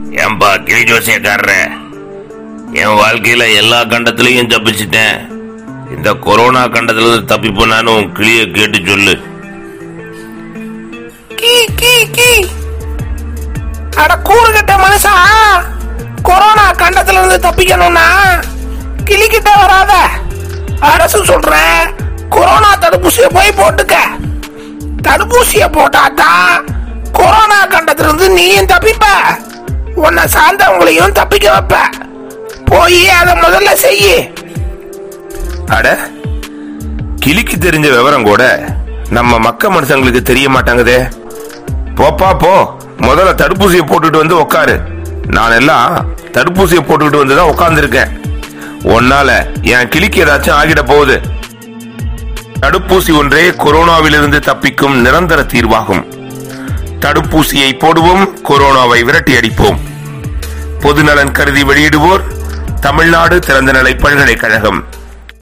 ஏன்பா கிளி ஜோசியக்காரர என் வாழ்க்கையில எல்லா கண்டத்திலையும் தப்பிச்சிட்டேன் இந்த கொரோனா கண்டத்துல இருந்து தப்பிப்போனான்னு உன் கிளிய கேட்டு சொல்லு கீ கீ கீ அட கூறுகட்ட மனுஷா கொரோனா கண்டத்துல இருந்து தப்பிக்கணும்னா கிளிக்கிட்ட வராத அரசு சொல்ற கொரோனா தடுப்பூசியை போய் போட்டுக்க தடுப்பூசியை போட்டாதான் கொரோனா கண்டத்துல இருந்து நீயும் தப்பிப்ப உன்னை சார்ந்தவங்களையும் தப்பிக்க வைப்ப போய் அதை முதல்ல செய்யு அட கிளிக்கு தெரிஞ்ச விவரம் கூட நம்ம மக்க மனுஷங்களுக்கு தெரிய மாட்டாங்குதே போப்பா போ முதல்ல தடுப்பூசியை போட்டுட்டு வந்து உக்காரு நான் எல்லாம் தடுப்பூசியை போட்டுக்கிட்டு வந்து தான் உட்காந்துருக்கேன் உன்னால என் கிளிக்கு ஏதாச்சும் ஆகிட போகுது தடுப்பூசி ஒன்றே கொரோனாவிலிருந்து தப்பிக்கும் நிரந்தர தீர்வாகும் தடுப்பூசியை போடுவோம் கொரோனாவை விரட்டி அடிப்போம் பொதுநலன் கருதி வெளியிடுவோர் தமிழ்நாடு திறந்தநிலை பல்கலைக்கழகம்